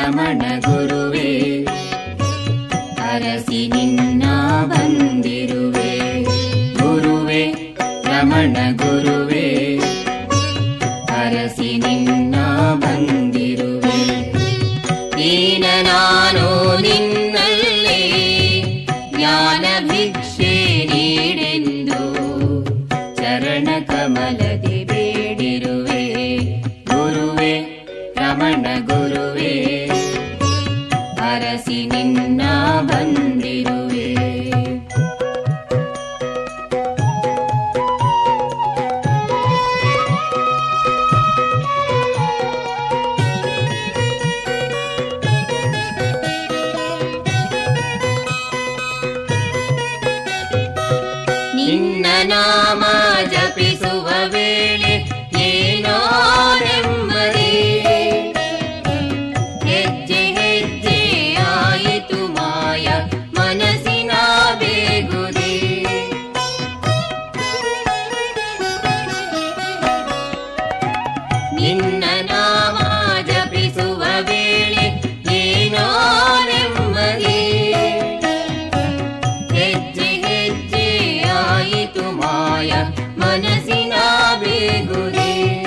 ರಮಣ ಗುರುವೇ ಅರಸಿ ನಿನ್ನ ಬಂದಿರುವೆ ಗುರುವೇ ರಮಣ ಗುರುವೇ ಅರಸಿ ನಿನ್ನ ಬಂದಿರುವೆ ದೀನ ನಾನು ನಿನ್ನಲ್ಲಿ ಜ್ಞಾನ ಭಿಕ್ಷೆ ನೀಡೆಂದು ಚರಣ ಕಮಲದಿ ಬೇಡಿರುವೆ ಗುರುವೇ ರಮಣ ಗುರುವೇ ಅರಸಿ ನಿನ್ನ ಬಂದಿರುವೆ ನಿನ್ನ ನಾಮ ಜಪಿಸುವ ವೇಳೆ ಏನೋ ನೆಮ್ಮದಿ ಹೆಜ್ಜೆ ಹೆಜ್ಜೆ ಆಯಿತು ಮಾಯ ಮನಸ್ಸಿನ ಬೇಗುದಿ ನಿನ್ನ ನಾಮ ಜಪಿಸುವ ವೇಳೆ ಏನೋ ನೆಮ್ಮದಿ ಹೆಜ್ಜೆ ಹೆಜ್ಜೆ ಆಯಿತು ಮಾಯ ಮನಸ್ಸಿನ ಬೇಗುದೆ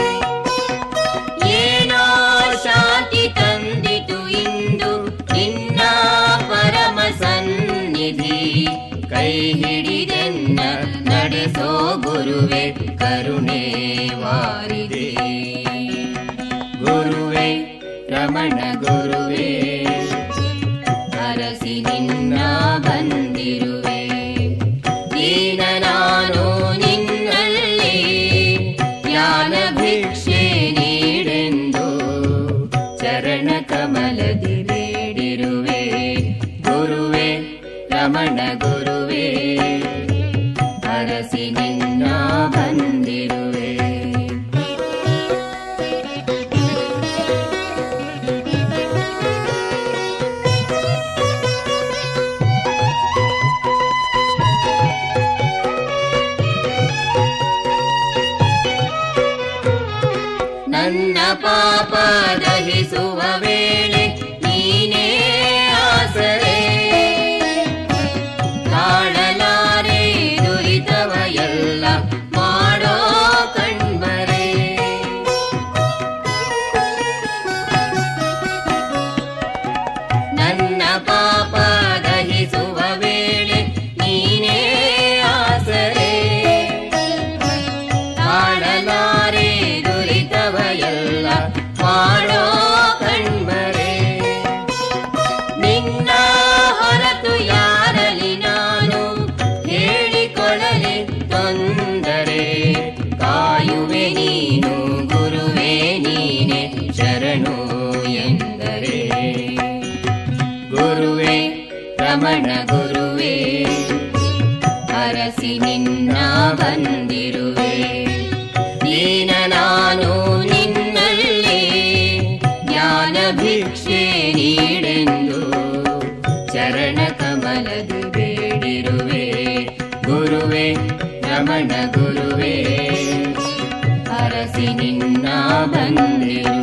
ಏನೋ ಶಾಂತಿ ತಂದಿತು ಇಂದು ನಿನ್ನ ಪರಮ ಸನ್ನಿಧಿ ಕೈ ಹಿಡಿದೆನ್ನ ನಡೆಸೋ ಗುರುವೆ ಕರುಣೆ ವಾರಿದೆ ಗುರುವೆ ರಮಣ ಗುರುವೇ ಅರಸಿ ನಿನ್ನ ಬಂದಿರುವೆ ದೀನ ನಾನು ನಿನ್ನಲ್ಲಿ ಜ್ಞಾನ ಭಿಕ್ಷೆ ನೀಡೆಂದು ಚರಣ ಕಮಲದಿ ಬೇಡಿರುವೆ ಗುರುವೆ ರಮಣ ಗುರುವೇ ಅರಸಿ ನಿನ್ನ ಬಂದಿರುವೆ ನನ್ನ ಪಾಪ ದಹಿಸುವ ವೇಳೆ ನೀನೇ ಆಸರೆ ತಾಳಲಾರೆ ದುರಿತವ ಎಲ್ಲ ಮಾಡೋ ಕಣ್ಮರೆ ನನ್ನ ಪಾಪ ದಹಿಸುವ ವೇಳೆ ನೀನೇ ಆಸರೆ ತಾಳಲಾರೆ ದುರಿತವ ಎಲ್ಲ ಮಾಡೋ ಕಣ್ಮರೆ ನಿನ್ನ ಹೊರತು ಯಾರಲಿ ನಾನು ಹೇಳಿಕೊಡಲೆ ತೊಂದರೆ ಕಾಯುವೆ ನೀನು ಗುರುವೇ ನೀನೆ ಶರಣು ಎಂದರೆ ಗುರುವೇ ರಮಣ ಗುರುವೇ ಅರಸಿ ನಿನ್ನ ಬಂದಿರುವೆ ದೀನ ನಾನು ನಿನ್ನಲ್ಲಿ ಜ್ಞಾನ ಭಿಕ್ಷೆ ನೀಡೆಂದು ಚರಣ ಕಮಲದಿ ಬೇಡಿರುವೆ ಗುರುವೇ ರಮಣ ಗುರುವೇ ಅರಸಿ ನಿನ್ನ ಬಂದಿರುವೆ